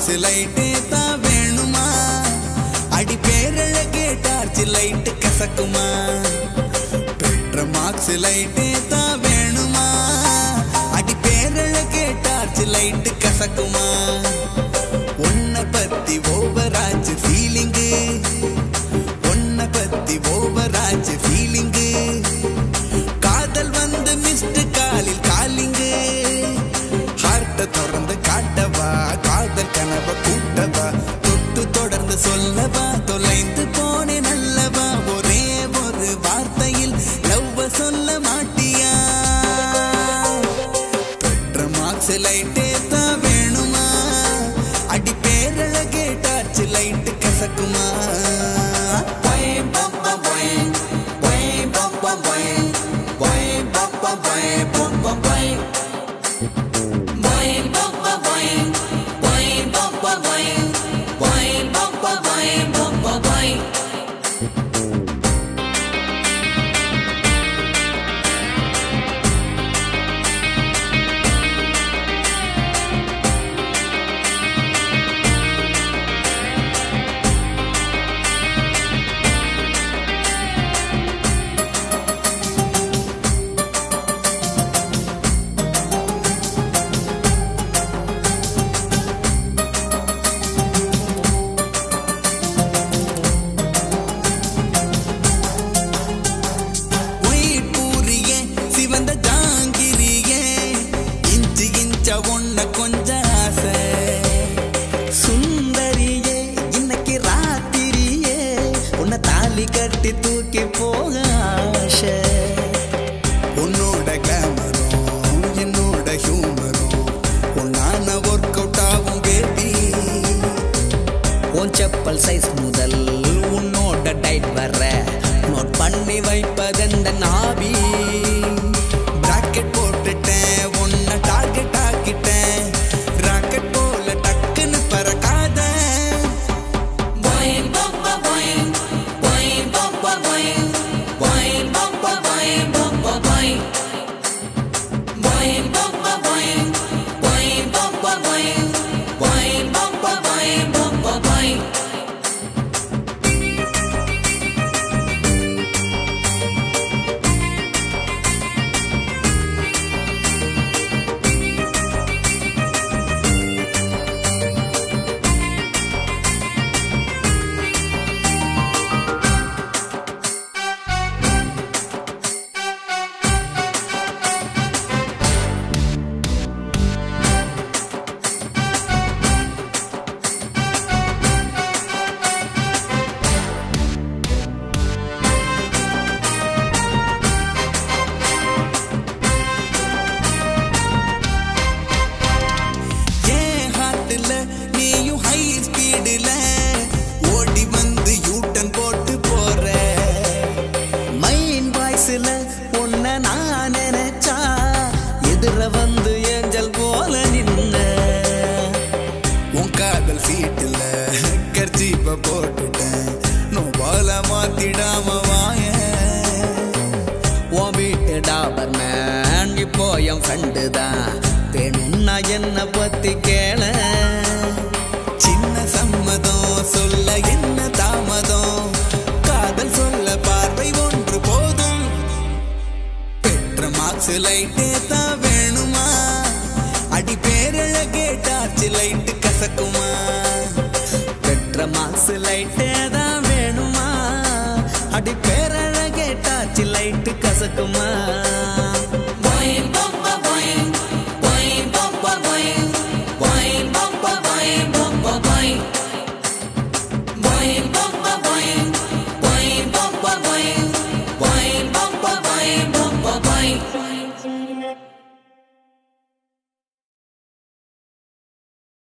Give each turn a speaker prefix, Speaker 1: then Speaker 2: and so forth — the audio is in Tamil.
Speaker 1: மார்க்ஸ் லைட்டே தான் வேணுமா அடி பேரழகே டார்ச் லைட்டு கசக்குமா பெற்ற மார்க்ஸ் லைட்டே தான் வேணுமா அடி பேரழகே டார்ச் லைட்டு கசக்குமா உன்னை பத்தி ஓவராச்சு ஃபீலிங்கு உன்னை பத்தி ஓவராச்சு ஃபீலிங்கு காதல் வந்து மிஸ்டு காலில் காலிங்கு ஹார்ட்ட திறந்து காட்டவா காதல் கனவை கூட்டவா தொட்டு தொடர்ந்து சொல்லவா தொலைந்து போனே நல்லவா ஒரே ஒரு வார்த்தையில் லவ்வ சொல்ல மாட்டியா பெற்ற மார்க்ஸ் லைட்டே தான் வேணுமா அடி பேரழகே டார்ச் லைட்டு கசக்குமா Boing, bum, bum, boing. Boing, bum, bum, boing. Boing, bum, bum, boing, bum, bum, boing.
Speaker 2: Boing, bum, bum, boing. Boing, bum, bum, boing. Boing, bum, bum, boing, bum, bum, boing.
Speaker 1: White பூரியே சிவந்த ஜாங்கிரியே இன்ச்சு இன்ச்ச ஒன்ன கொஞ்ச ஆசை சுந்தரியே இன்னைக்கு ராத்திரியே உன்னை தாலி கட்டி தூக்கி போக ஆசை உன்னோட கிளாமரும் என்னோட ஹியூமரும் உன்னான ஒர்க் அவுட் ஆகும் பேபி
Speaker 3: உன் செப்பல் சைஸ் முதல் உன்னோட டைட் வர நோட் பண்ணி வைப்பதெந்த நாபி
Speaker 1: பிராக்கெட் போட்டுட்டேன் உன்னை டார்கெட் ஆக்கிட்டேன் ராக்கெட் போல டக்குன்னு பறக்காத
Speaker 2: Boing, bum, bum, boing. Boing, bum, bum, boing. Boing, bum, bum, boing, bum, bum, boing. Boing, bum, bum, boing. Boing, bum, bum, boing. Boing, bum, bum, boing, bum, bum, boing.
Speaker 1: ஏன் ஹார்ட்ல நீயும் ஹை ஸ்பீடுல ஓடி வந்து யூட்டன் போட்டு போற
Speaker 3: மைண்ட் வாய்ஸ்ல உன்னை நான் நினைச்சா எதிர வந்து ஏஞ்சல் போல நின்ன
Speaker 1: உன் காதல் சீட்டுல கர்ஜீப்ப போட்டுட்டேன் நோபால மாத்திடாம வாய
Speaker 3: உன் வீட்டு டாபர் மேன் இப்போ என் ஃப்ரெண்டு தான் வேணும்னா என்ன பத்தி கேள
Speaker 1: சின்ன சம்மதம் சொல்ல என்ன தாமதம் காதல் சொல்ல பார்வை ஒன்று போதும் பெற்ற மார்க்ஸ் லைட்டே தான் வேணுமா அடி பேரழகே டார்ச் லைட்டு கசக்குமா
Speaker 3: பெற்ற மாசு லைட்டே தான் வேணுமா அடி பேரழகே டாச்சு லைட்டு கசக்குமா